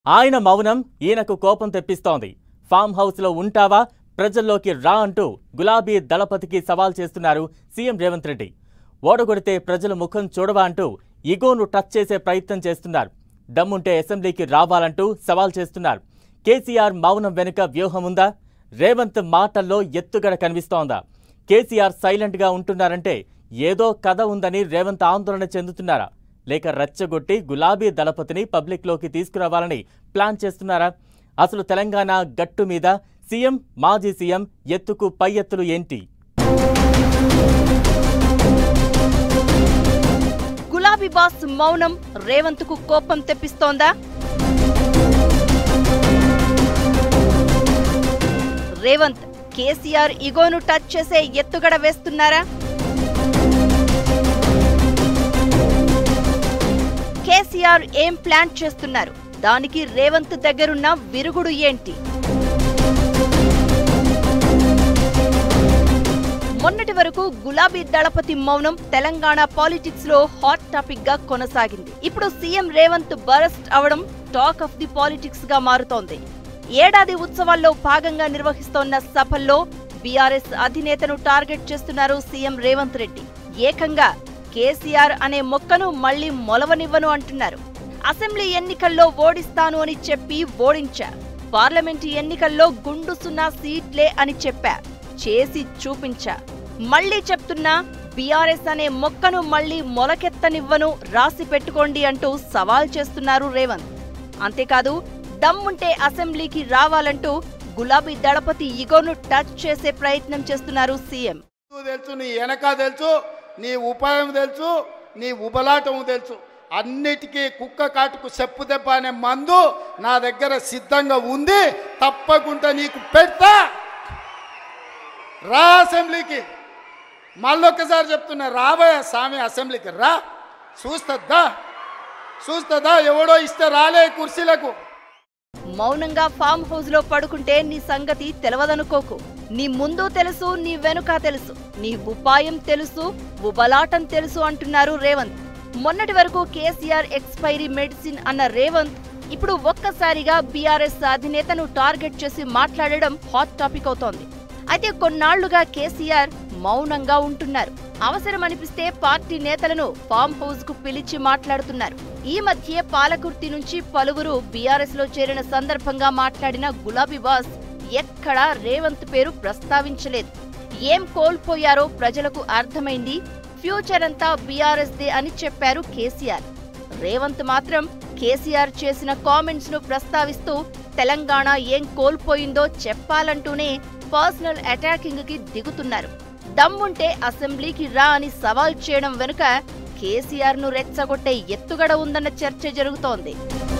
ఆయన మౌనం ఈయనకు కోపం తెప్పిస్తోంది ఫామ్ హౌస్లో ఉంటావా ప్రజల్లోకి రా అంటూ గులాబీ దళపతికి సవాల్ చేస్తున్నారు సీఎం రేవంత్ రెడ్డి ఓడగొడితే ప్రజల ముఖం చూడవా అంటూ ఇగోను టచ్ చేసే ప్రయత్నం చేస్తున్నారు దమ్ముంటే అసెంబ్లీకి రావాలంటూ సవాల్ చేస్తున్నారు కేసీఆర్ మౌనం వెనుక వ్యూహం ఉందా రేవంత్ మాటల్లో ఎత్తుగడ కనిపిస్తోందా కేసీఆర్ సైలెంట్గా ఉంటున్నారంటే ఏదో కథ ఉందని రేవంత్ ఆందోళన చెందుతున్నారా లేక రెచ్చగొట్టి గులాబీ దళపతిని పబ్లిక్లోకి తీసుకురావాలని ప్లాన్ చేస్తున్నారా అసలు తెలంగాణ గట్టు మీద సీఎం మాజీ సీఎం ఎత్తుకు పై ఎత్తులు ఏంటి గులాబీ బాస్ మౌనం రేవంత్ కు కోపం తెప్పిస్తోందా రేవంత్ కేసీఆర్ ఇగోను టచ్ చేసే ఎత్తుగడ వేస్తున్నారా కేసీఆర్ ఏం ప్లాన్ చేస్తున్నారు దానికి రేవంత్ దగ్గరున్న విరుగుడు ఏంటి మొన్నటి వరకు గులాబీ దళపతి మౌనం తెలంగాణ పాలిటిక్స్ లో హాట్ టాపిక్ గా కొనసాగింది ఇప్పుడు సీఎం రేవంత్ బరస్ట్ అవడం టాక్ ఆఫ్ ది పాలిటిక్స్ గా మారుతోంది ఏడాది ఉత్సవాల్లో భాగంగా నిర్వహిస్తోన్న సభల్లో బీఆర్ఎస్ అధినేతను టార్గెట్ చేస్తున్నారు సీఎం రేవంత్ రెడ్డి ఏకంగా కేసీఆర్ అనే మొక్కను మళ్లీ మొలవనివ్వను అంటున్నారు అసెంబ్లీ ఎన్నికల్లో ఓడిస్తాను అని చెప్పి ఓడించా పార్లమెంటు ఎన్నికల్లో గుండు సున్నా సీట్లే అని చెప్పా చేసి చూపించా మళ్ళీ చెప్తున్నా బీఆర్ఎస్ అనే మొక్కను మళ్ళీ మొలకెత్తనివ్వను రాసి పెట్టుకోండి అంటూ సవాల్ చేస్తున్నారు రేవంత్ అంతేకాదు దమ్ముంటే అసెంబ్లీకి రావాలంటూ గులాబీ దళపతి ఇగోను టచ్ చేసే ప్రయత్నం చేస్తున్నారు సీఎం నువ్వు తెలుసు నీ వెనక తెలుసు నీ ఉపాయం తెలుసు నీ ఉబలాటం తెలుసు అన్నిటికీ కుక్క కాటుకు చెప్పు దెబ్బ అనే మందు నా దగ్గర సిద్ధంగా ఉంది తప్పకుండా నీకు పెడతా రా అసెంబ్లీకి మళ్ళొక్కసారి చెప్తున్నా రాబోయే స్వామి అసెంబ్లీకి రా చూస్తుందా చూస్తుందా ఎవడో ఇస్తే రాలే కుర్చీలకు మౌనంగా ఫామ్ హౌస్ లో పడుకుంటే నీ సంగతి తెలవదనుకోకు నీ ముందు తెలుసు నీ వెనుక తెలుసు నీ ఉపాయం తెలుసు ఉబలాటం తెలుసు అంటున్నారు రేవంత్ మొన్నటి వరకు కేసీఆర్ ఎక్స్పైరీ మెడిసిన్ అన్న రేవంత్ ఇప్పుడు ఒక్కసారిగా బీఆర్ఎస్ అధినేతను టార్గెట్ చేసి మాట్లాడడం హాట్ టాపిక్ అవుతోంది అయితే కొన్నాళ్లుగా కేసీఆర్ మౌనంగా ఉంటున్నారు అవసరమనిపిస్తే పార్టీ నేతలను ఫామ్ హౌస్ కు పిలిచి మాట్లాడుతున్నారు ఈ మధ్య పాలకుర్తి నుంచి పలువురు బీఆర్ఎస్ లో చేరిన సందర్భంగా మాట్లాడిన గులాబీ బాస్ ఎక్కడా రేవంత్ పేరు ప్రస్తావించలేదు ఏం కోల్పోయారో ప్రజలకు అర్థమైంది ఫ్యూచర్ అంతా బీఆర్ఎస్ దే అని చెప్పారు కేసీఆర్ రేవంత్ మాత్రం కేసీఆర్ చేసిన కామెంట్స్ ను ప్రస్తావిస్తూ తెలంగాణ ఏం కోల్పోయిందో చెప్పాలంటూనే పర్సనల్ అటాకింగ్ కి దిగుతున్నారు దమ్ముంటే అసెంబ్లీకి రా అని సవాల్ చేయడం వెనుక కేసీఆర్ ను రెచ్చగొట్టే ఎత్తుగడ ఉందన్న చర్చ జరుగుతోంది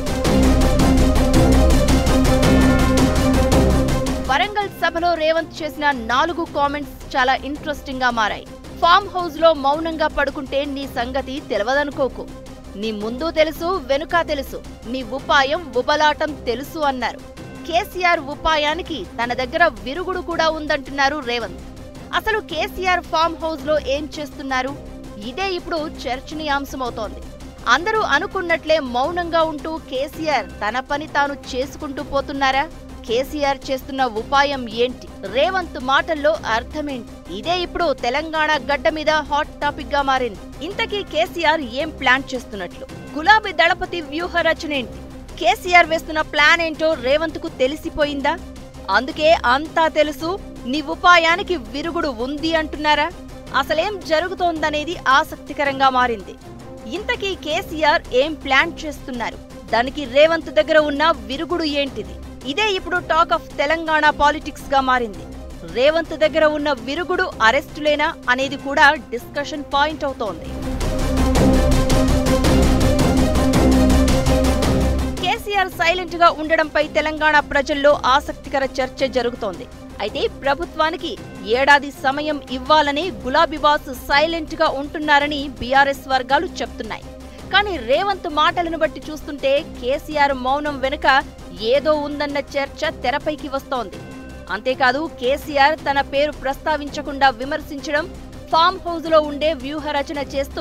వరంగల్ సభలో రేవంత్ చేసిన నాలుగు కామెంట్స్ చాలా ఇంట్రెస్టింగ్ గా మారాయి ఫామ్ హౌస్ లో మౌనంగా పడుకుంటే నీ సంగతి తెలవదనుకోకు నీ ముందు తెలుసు వెనుక తెలుసు నీ ఉపాయం ఉబలాటం తెలుసు అన్నారు కేసీఆర్ ఉపాయానికి తన దగ్గర విరుగుడు కూడా ఉందంటున్నారు రేవంత్ అసలు కేసీఆర్ ఫామ్ హౌస్ లో ఏం చేస్తున్నారు ఇదే ఇప్పుడు చర్చనీయాంశమవుతోంది అందరూ అనుకున్నట్లే మౌనంగా ఉంటూ కేసీఆర్ తన పని తాను చేసుకుంటూ పోతున్నారా కేసీఆర్ చేస్తున్న ఉపాయం ఏంటి రేవంత్ మాటల్లో అర్థమేంటి ఇదే ఇప్పుడు తెలంగాణ గడ్డ మీద హాట్ టాపిక్ గా మారింది ఇంతకీ కేసీఆర్ ఏం ప్లాన్ చేస్తున్నట్లు గులాబీ దళపతి వ్యూహ రచన ఏంటి కేసీఆర్ వేస్తున్న ప్లాన్ ఏంటో రేవంత్ కు తెలిసిపోయిందా అందుకే అంతా తెలుసు నీ ఉపాయానికి విరుగుడు ఉంది అంటున్నారా అసలేం జరుగుతోందనేది ఆసక్తికరంగా మారింది ఇంతకీ కేసీఆర్ ఏం ప్లాన్ చేస్తున్నారు దానికి రేవంత్ దగ్గర ఉన్న విరుగుడు ఏంటిది ఇదే ఇప్పుడు టాక్ ఆఫ్ తెలంగాణ పాలిటిక్స్ గా మారింది రేవంత్ దగ్గర ఉన్న విరుగుడు అరెస్టులేనా అనేది కూడా డిస్కషన్ పాయింట్ అవుతోంది కేసీఆర్ సైలెంట్ గా ఉండడంపై తెలంగాణ ప్రజల్లో ఆసక్తికర చర్చ జరుగుతోంది అయితే ప్రభుత్వానికి ఏడాది సమయం ఇవ్వాలని గులాబీ బాస్ సైలెంట్ గా ఉంటున్నారని బీఆర్ఎస్ వర్గాలు చెప్తున్నాయి కానీ రేవంత్ మాటలను బట్టి చూస్తుంటే కేసీఆర్ మౌనం వెనుక ఏదో ఉందన్న చర్చ తెరపైకి వస్తోంది అంతేకాదు కేసీఆర్ తన పేరు ప్రస్తావించకుండా విమర్శించడం ఫామ్ హౌస్ లో ఉండే వ్యూహ రచన చేస్తూ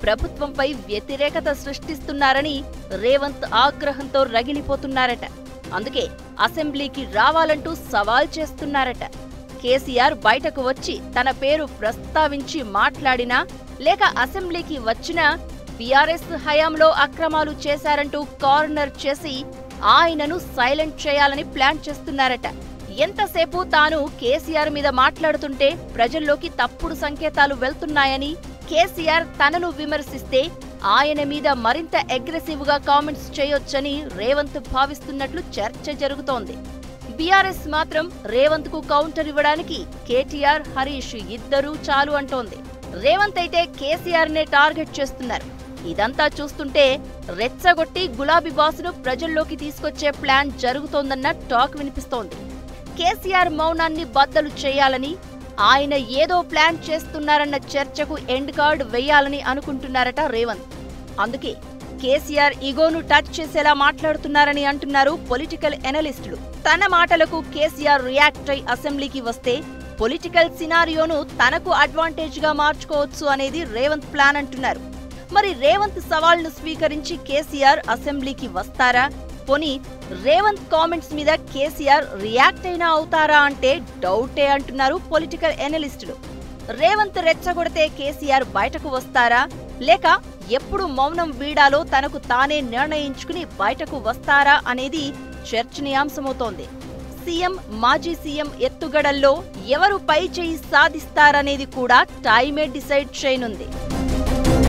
ప్రభుత్వంపై వ్యతిరేకత సృష్టిస్తున్నారని రేవంత్ ఆగ్రహంతో రగిలిపోతున్నారట అందుకే అసెంబ్లీకి రావాలంటూ సవాల్ చేస్తున్నారట కేసీఆర్ బయటకు వచ్చి తన పేరు ప్రస్తావించి మాట్లాడినా లేక అసెంబ్లీకి వచ్చినా బీఆర్ఎస్ హయాంలో అక్రమాలు చేశారంటూ కార్నర్ చేసి ఆయనను సైలెంట్ చేయాలని ప్లాన్ చేస్తున్నారట ఎంతసేపు తాను కేసీఆర్ మీద మాట్లాడుతుంటే ప్రజల్లోకి తప్పుడు సంకేతాలు వెళ్తున్నాయని కేసీఆర్ తనను విమర్శిస్తే ఆయన మీద మరింత అగ్రెసివ్ గా కామెంట్స్ చేయొచ్చని రేవంత్ భావిస్తున్నట్లు చర్చ జరుగుతోంది బీఆర్ఎస్ మాత్రం రేవంత్ కు కౌంటర్ ఇవ్వడానికి కేటీఆర్ హరీష్ ఇద్దరూ చాలు అంటోంది రేవంత్ అయితే కేసీఆర్ నే టార్గెట్ చేస్తున్నారు ఇదంతా చూస్తుంటే రెచ్చగొట్టి గులాబీ బాసును ప్రజల్లోకి తీసుకొచ్చే ప్లాన్ జరుగుతోందన్న టాక్ వినిపిస్తోంది కేసీఆర్ మౌనాన్ని బద్దలు చేయాలని ఆయన ఏదో ప్లాన్ చేస్తున్నారన్న చర్చకు ఎండ్ కార్డ్ వేయాలని అనుకుంటున్నారట రేవంత్ అందుకే కేసీఆర్ ఇగోను టచ్ చేసేలా మాట్లాడుతున్నారని అంటున్నారు పొలిటికల్ ఎనలిస్టులు తన మాటలకు కేసీఆర్ రియాక్ట్ అయి అసెంబ్లీకి వస్తే పొలిటికల్ సినారియోను తనకు అడ్వాంటేజ్ గా మార్చుకోవచ్చు అనేది రేవంత్ ప్లాన్ అంటున్నారు మరి రేవంత్ సవాల్ను స్వీకరించి కేసీఆర్ అసెంబ్లీకి వస్తారా పోనీ రేవంత్ కామెంట్స్ మీద కేసీఆర్ రియాక్ట్ అయినా అవుతారా అంటే డౌటే అంటున్నారు పొలిటికల్ ఎనలిస్టులు రేవంత్ రెచ్చగొడితే కేసీఆర్ బయటకు వస్తారా లేక ఎప్పుడు మౌనం వీడాలో తనకు తానే నిర్ణయించుకుని బయటకు వస్తారా అనేది చర్చనీయాంశమవుతోంది సీఎం మాజీ సీఎం ఎత్తుగడల్లో ఎవరు పై చేయి సాధిస్తారనేది కూడా టైమే డిసైడ్ చేయనుంది